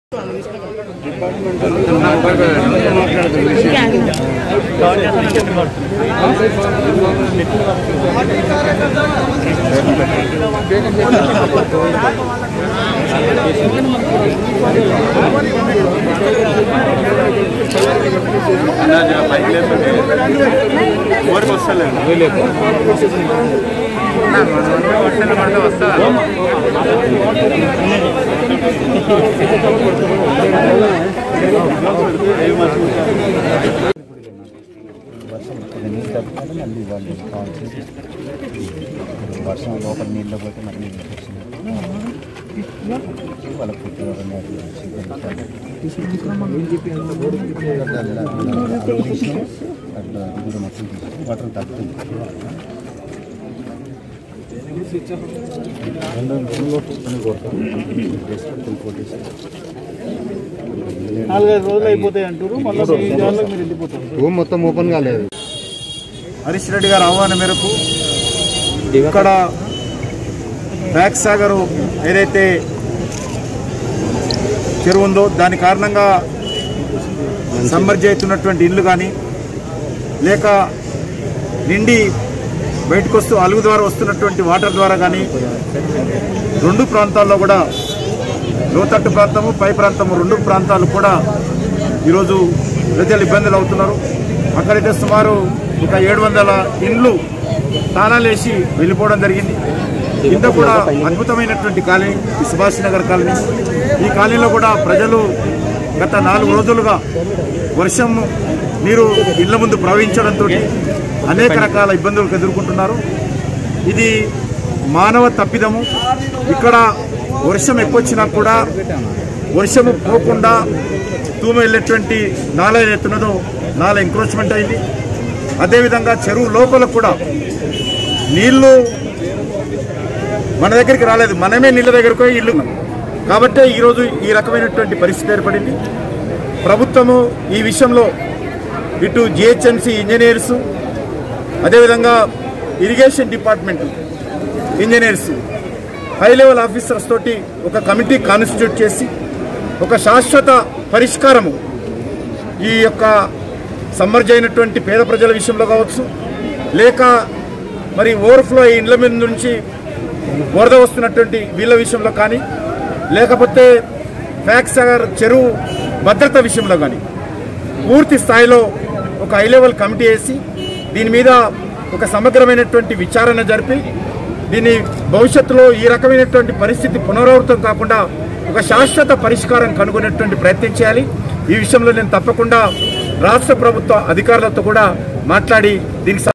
వర్షం ఇక్కడ నీళ్ళు తగ్గుతారు మళ్ళీ వాళ్ళు కాల్ చేసి వర్షం లోపల నీళ్ళు పోతే మళ్ళీ ఇన్ఫెక్షన్ వాళ్ళ పుట్టి అట్లా ఇది కూడా మొత్తం తీసి వాటర్ తగ్గుతుంది రెండు రోజులు కొడతాం నాలుగైదు రోజులు అయిపోతాయి అంటారు మళ్ళీ ఈ జాన్లోకి మీరు వెళ్ళిపోతారు రూమ్ మొత్తం ఓపెన్ కాలేదు హరీష్ రెడ్డి గారి ఆహ్వానం మేరకు ఇక్కడ బ్యాక్ సాగర్ ఏదైతే చెరువు ఉందో దాని కారణంగా సమ్మర్జ్ అవుతున్నటువంటి ఇల్లు కానీ లేక నిండి బయటకు వస్తూ అలుగు ద్వారా వస్తున్నటువంటి వాటర్ ద్వారా కానీ రెండు ప్రాంతాల్లో కూడా లోతట్టు ప్రాంతము పై ప్రాంతము రెండు ప్రాంతాలు కూడా ఈరోజు ప్రజలు ఇబ్బందులు అవుతున్నారు అక్కడైతే సుమారు ఒక ఏడు వందల ఇండ్లు తాళాలేసి వెళ్ళిపోవడం జరిగింది కింద కూడా అద్భుతమైనటువంటి కాలనీ ఈ సుభాష్ నగర్ కాలనీ ఈ కాలనీలో కూడా ప్రజలు గత నాలుగు రోజులుగా వర్షం నీరు ఇళ్ల ముందు ప్రవహించడంతో అనేక రకాల ఇబ్బందులకు ఎదుర్కొంటున్నారు ఇది మానవ తప్పిదము ఇక్కడ వర్షం ఎక్కువ వచ్చినా కూడా వర్షము పోకుండా తూమ వెళ్ళేటువంటి నాల ఏదైతున్నదో నాల ఎంక్రోచ్మెంట్ అయింది అదేవిధంగా చెరువు లోపల కూడా నీళ్లు మన దగ్గరికి రాలేదు మనమే నీళ్ళ దగ్గరకు పోయి ఇల్లు కాబట్టే ఈరోజు ఈ రకమైనటువంటి పరిస్థితి ఏర్పడింది ప్రభుత్వము ఈ విషయంలో ఇటు జిహెచ్ఎంసీ ఇంజనీర్స్ అదేవిధంగా irrigation department engineers high level officers తోటి ఒక కమిటీ కాన్స్టిట్యూట్ చేసి ఒక శాశ్వత పరిష్కారము ఈ యొక్క సమ్మర్జ్ అయినటువంటి పేద ప్రజల విషయంలో కావచ్చు లేక మరి ఓవర్ఫ్లో ఈ ఇండ్ల మీద నుంచి వరద వస్తున్నటువంటి వీళ్ళ విషయంలో కానీ లేకపోతే ఫ్యాక్స్ సాగర్ చెరువు భద్రత విషయంలో కానీ పూర్తి స్థాయిలో ఒక హై లెవెల్ కమిటీ వేసి దీని మీద ఒక సమగ్రమైనటువంటి విచారణ జరిపి దీని భవిష్యత్తులో ఈ రకమైనటువంటి పరిస్థితి పునరావృతం కాకుండా ఒక శాశ్వత పరిష్కారం కనుగొనేటువంటి ప్రయత్నం చేయాలి ఈ విషయంలో నేను తప్పకుండా రాష్ట్ర ప్రభుత్వ అధికారులతో కూడా మాట్లాడి దీనికి